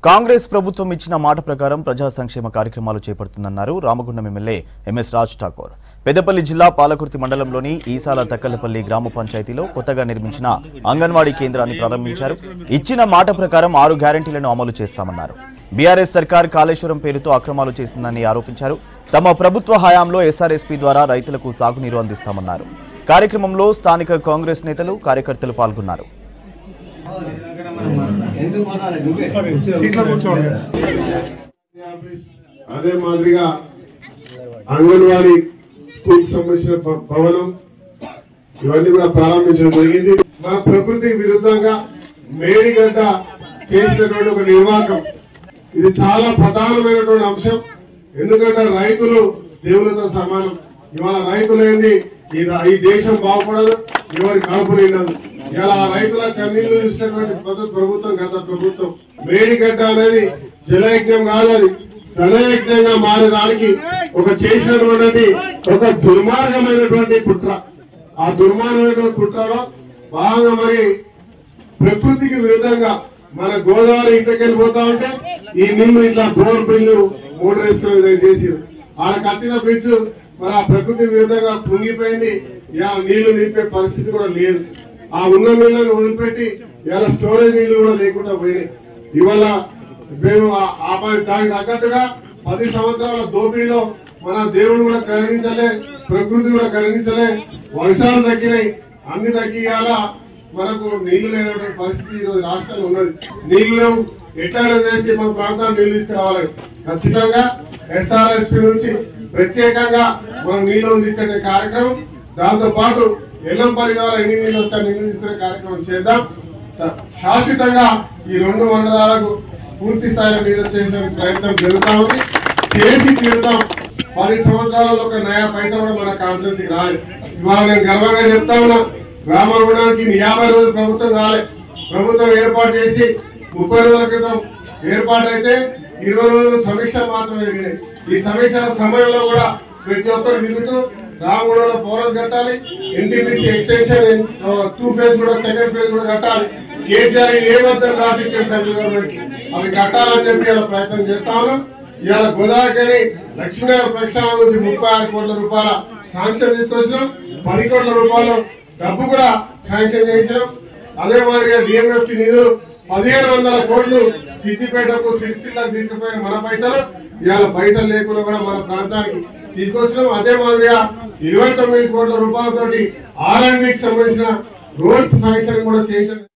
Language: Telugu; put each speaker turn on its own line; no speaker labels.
కాంగ్రెస్ ప్రభుత్వం ఇచ్చిన మాట ప్రకారం ప్రజా సంక్షేమ కార్యక్రమాలు చేపడుతుందన్నారు రామగుండం ఎమ్మెల్యే ఎంఎస్ రాజ్ ఠాకూర్ పెద్దపల్లి జిల్లా పాలకుర్తి మండలంలోని ఈసాల తక్కలపల్లి గ్రామ పంచాయతీలో కొత్తగా నిర్మించిన అంగన్వాడీ కేంద్రాన్ని ప్రారంభించారు ఇచ్చిన మాట ప్రకారం ఆరు గ్యారంటీలను అమలు చేస్తామన్నారు బీఆర్ఎస్ సర్కార్ కాళేశ్వరం పేరుతో అక్రమాలు చేసిందని ఆరోపించారు తమ ప్రభుత్వ హయాంలో ఎస్ఆర్ఎస్పీ ద్వారా రైతులకు సాగునీరు అందిస్తామన్నారు కార్యక్రమంలో స్థానిక కాంగ్రెస్ నేతలు కార్యకర్తలు పాల్గొన్నారు
సీట్లో కూర్చోండి
ఆఫీస్, అదే మాదిరిగా అంగన్వాడీ స్కూల్ సంబంధించిన భ- భవనం ఇవన్నీ కూడా ప్రారంభించడం జరిగింది మన ప్రకృతి విరుద్ధంగా మేడిగడ్డ చేసినటువంటి ఒక నిర్వాహకం ఇది చాలా ప్రధానమైనటువంటి అంశం ఎందుకంటే రైతులు దేవులతో సమానం ఇవాళ రైతులేంది ఈ రా- ఈ దేశం బాగుపడదు ఎవరి కడుపు నిండదు ఇలా ఆ రైతుల కన్నీళ్లు చూసినటువంటి ప్రతి ప్రభుత్వం గత ప్రభుత్వం మేడిగడ్డ అనేది జలయజ్ఞం కాదు అది ధనయజ్ఞంగా మారడానికి ఒక చేసినటువంటి ఒక దుర్మార్గమైనటువంటి కుట్ర ఆ దుర్మార్గమైనటువంటి కుట్రలో బాగా మరి ప్రకృతికి విరుద్ధంగా మన గోదావరి ఇంటికెళ్ళి పోతా ఉంటే ఈ నిన్ను ఇట్లా బోర్ బిల్లు మోటార్ వేసుకునే విధంగా చేసిరు ఆడ కట్టిన బ్రిడ్జ్ మరి ఆ ప్రకృతి విరుద్ధంగా పొంగిపోయింది ఇలా నీళ్లు నింపే పరిస్థితి కూడా లేదు ఆ ఉన్న నీళ్లను వదిలిపెట్టి ఇలా స్టోరేజ్ నీళ్లు కూడా లేకుండా పోయినాయి ఇవాళ మేము ఆ- ఆ పని దానికి తగ్గట్టుగా పది సంవత్సరాల దోపిడీలో మన దేవుడు కూడా కరుణించలే ప్రకృతి కూడా కరుణించలే వర్షాలు తగ్గినాయి అన్ని తగ్గియాల మనకు నీళ్లు లేనటువంటి పరిస్థితి ఈరోజు రాష్ట్రంలో ఉన్నది నీళ్లు లేవు ఎట్లయినా చేసి మన ప్రాంతాన్ని నీళ్లు తీసుకురావాలని ఖచ్చితంగా ఎస్ఆర్ఎస్పీ నుంచి ప్రత్యేకంగా మనం నీళ్లు అందించే కార్యక్రమం దాంతో పాటు ఎల్లంపల్లి ద్వారా ఎన్ని నీళ్ళు వస్తాయి నీళ్లు తీసుకునే కార్యక్రమం చేద్దాం త- శాశ్వతంగా ఈ రెండు మండలాలకు పూర్తి స్థాయిలో నీళ్ళు చేసే ప్రయత్నం జరుగుతా ఉంది చేసి తీరుతాం పది సంవత్సరాలలో ఒక నయా పైసా కూడా మన కాన్స్టిట్యూన్సీకి రాలేదు ఇవాళ నేను గర్వంగా చెప్తా ఉన్నా గ్రామగుణానికి యాభై రోజులు ప్రభుత్వం కాలే ప్రభుత్వం ఏర్పాటు చేసి ముప్పై రోజుల క్రితం ఏర్పాటు అయితే ఇరవై రోజులు సమీక్ష మాత్రమే జరిగినాయి ఈ సమీక్షల సమయంలో కూడా ప్రతి ఒక్కరు తిరుగుతూ రామగుణంలో పౌరస్ కట్టాలి ఎన్టీపీసీ ఎక్స్టెన్షన్ టూ ఫేజ్ కూడా సెకండ్ ఫేజ్ కూడా కట్టాలి కేసీఆర్ ఏమొద్దని రాసి ఇచ్చాడు సెంట్రల్ గవర్నమెంట్ కి అవి కట్టాలని చెప్పి ఇలా ప్రయత్నం చేస్తా ఉన్నాం ఇవాళ గోదావరికి లక్ష్మీనగర్ ప్రక్షాళన నుంచి ముప్పై ఆరు కోట్ల రూపాయల శాంక్షన్ తీసుకొచ్చినాం పది కోట్ల రూపాయలు డబ్బు కూడా శాంక్షన్ చేయించినాం అదే మాదిరిగా డిఎంఎఫ్ నిధులు పదిహేను వందల కోట్లు సిద్దిపేటకు సిరిసిల్లకు తీసుకుపోయిన మన పైసలు ఇవాళ పైసలు లేకుండా కూడా మన ప్రాంతానికి తీసుకొచ్చినాం అదే మాదిరిగా ఇరవై తొమ్మిది కోట్ల రూపాయలతోటి ఆర్ అండ్ సంబంధించిన రోడ్స్ శాంక్షన్ కూడా చేయించడం